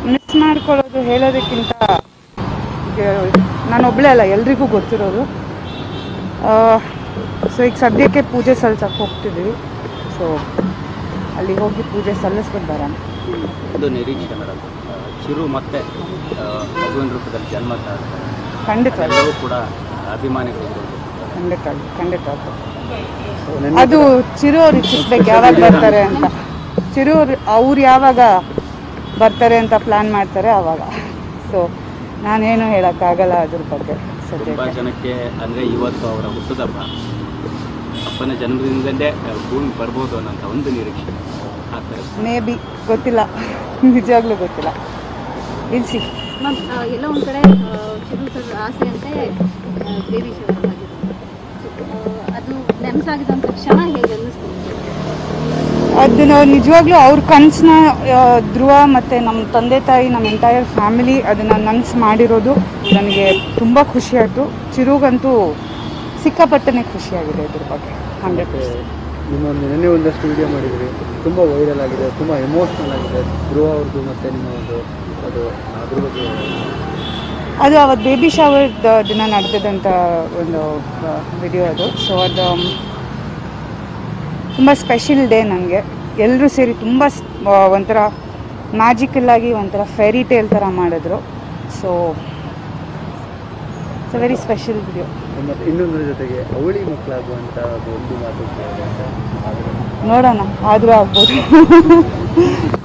Miss ಮಾಡ್ಕೊಳ್ಳೋದು ಹೇಳೋದಕ್ಕಿಂತ ನಾನು ಒಬ್ಬಳೇ ಅಲ್ಲ ಎಲ್ರಿಗೂ ಗೊತ್ತಿರೋದು ಸೊ ಈಗ ಸದ್ಯಕ್ಕೆ ಪೂಜೆ ಸಲ್ಸಕ್ಕೆ ಹೋಗ್ತಿದ್ದೀವಿ ಸೊ ಅಲ್ಲಿ ಹೋಗಿ ಪೂಜೆ ಸಲ್ಲಿಸ್ಬಿಟ್ಟು ಬರೋಣ ಒಂದು ನಿರೀಕ್ಷೆ ಮೇಡಮ್ ಚಿರು ಮತ್ತೆ ಆ, ಮಗುವಿನ ರೂಪದಲ್ಲಿ ಜನ್ಮ ತಾಳ್ತಾರೆ ಖಂಡಿತ ಎಲ್ಲವೂ ಕೂಡ ಅಭಿಮಾನಿಗಳು ಖಂಡಿತ ಖಂಡಿತ ಅದು ಚಿರು ಅವ್ರು ಇಚ್ಛಿಸ್ಬೇಕು ಯಾವಾಗ ಬರ್ತಾರೆ ಅಂತ ಚಿರು ಅವ್ರು ಅವ್ರು ಯಾವಾಗ ಬರ್ತಾರೆ ಅಂತ ಪ್ಲ್ಯಾನ್ ಮಾಡ್ತಾರೆ ಆವಾಗ ಸೊ ನಾನೇನು ಹೇಳೋಕ್ಕಾಗಲ್ಲ ಅದ್ರ ಬಗ್ಗೆ ತುಂಬ ಸದ್ಯಕ್ಕೆ ಜನಕ್ಕೆ ಅಂದರೆ ಇವತ್ತು ಅವರ ಹುಟ್ಟುದಬ್ಬ ಅಪ್ಪನ ಜನ್ಮದಿನದಲ್ಲೇ ಭೂಮಿ ಬರ್ಬೋದು ಅನ್ನೋಂಥ ಒಂದು ನಿರೀಕ್ಷೆ ಆ ಥರ ಮೇ ಬಿ ಗೊತ್ತಿಲ್ಲ ನಿಜವಾಗ್ಲೂ ಗೊತ್ತಿಲ್ಲ ಇಲ್ಸಿ ಮ್ಯಾಮ್ ಎಲ್ಲ ಒಂದು ಕಡೆ ಚಿರು ಸರ್ ಆಸೆ ಅಂತೆ ಬೇಬಿ ಶವರ್ ಅದು ನೆನಸಾಗಿದ್ದಂಥ ಕ್ಷಣ ಹೇಗೆ ಅನ್ನಿಸ್ತು ಅದನ್ನ ನಿಜವಾಗ್ಲೂ ಅವ್ರ ಕನಸನ್ನ ಧ್ರುವ ಮತ್ತು ನಮ್ಮ ತಂದೆ ತಾಯಿ ನಮ್ಮ ಎಂಟೈರ್ ಫ್ಯಾಮಿಲಿ ಅದನ್ನು ನನಸು ಮಾಡಿರೋದು ನನಗೆ ತುಂಬ ಖುಷಿಯಾಯಿತು ಚಿರುಗಂತೂ ಸಿಕ್ಕಾಪಟ್ಟನೆ ಖುಷಿಯಾಗಿದೆ ಇದ್ರ ಬಗ್ಗೆ ಹಂಡ್ರೆಡ್ ಪರ್ಸೆಂಟ್ ನಿಮ್ಮ ಒಂದು ನೆನ್ನೆ ಒಂದಷ್ಟು ವಿಡಿಯೋ ಮಾಡಿದ್ರಿ ತುಂಬ ವೈರಲ್ ಆಗಿದೆ ತುಂಬ ಎಮೋಷ್ನಲ್ ಆಗಿದೆ ಧ್ರುವ ಅವ್ರದ್ದು ಮತ್ತು ನಿಮ್ಮ ಒಂದು ಅದು ಅದ್ರ ಬಗ್ಗೆ ಅದು ಅವತ್ತು ಬೇಬಿ ಶವರ್ ದಿನ ನಡೆದಿದ್ದಂಥ ಒಂದು ವಿಡಿಯೋ ಅದು ಸೊ ಅದು ತುಂಬ ಸ್ಪೆಷಲ್ ಡೇ ನನಗೆ ಎಲ್ಲರೂ ಸೇರಿ ತುಂಬ ಸ್- ಆ, ಒಂಥರ ಮ್ಯಾಜಿಕಲ್ ಆಗಿ ಒಂಥರ ಫೆರಿ ಟೇಲ್ ಥರ ಮಾಡಿದ್ರು so it's a very special video ಮತ್ತು ಇನ್ನೊಂದರ ಜೊತೆಗೆ ಅವಳಿ ಮಕ್ಕಳಾಗುವಂಥ ಒಂದು ಮಾತು ಕೇಳಿದೆ ಅಂತ. ನೋಡೋಣ ಆದರೂ ಆಗ್ಬೋದು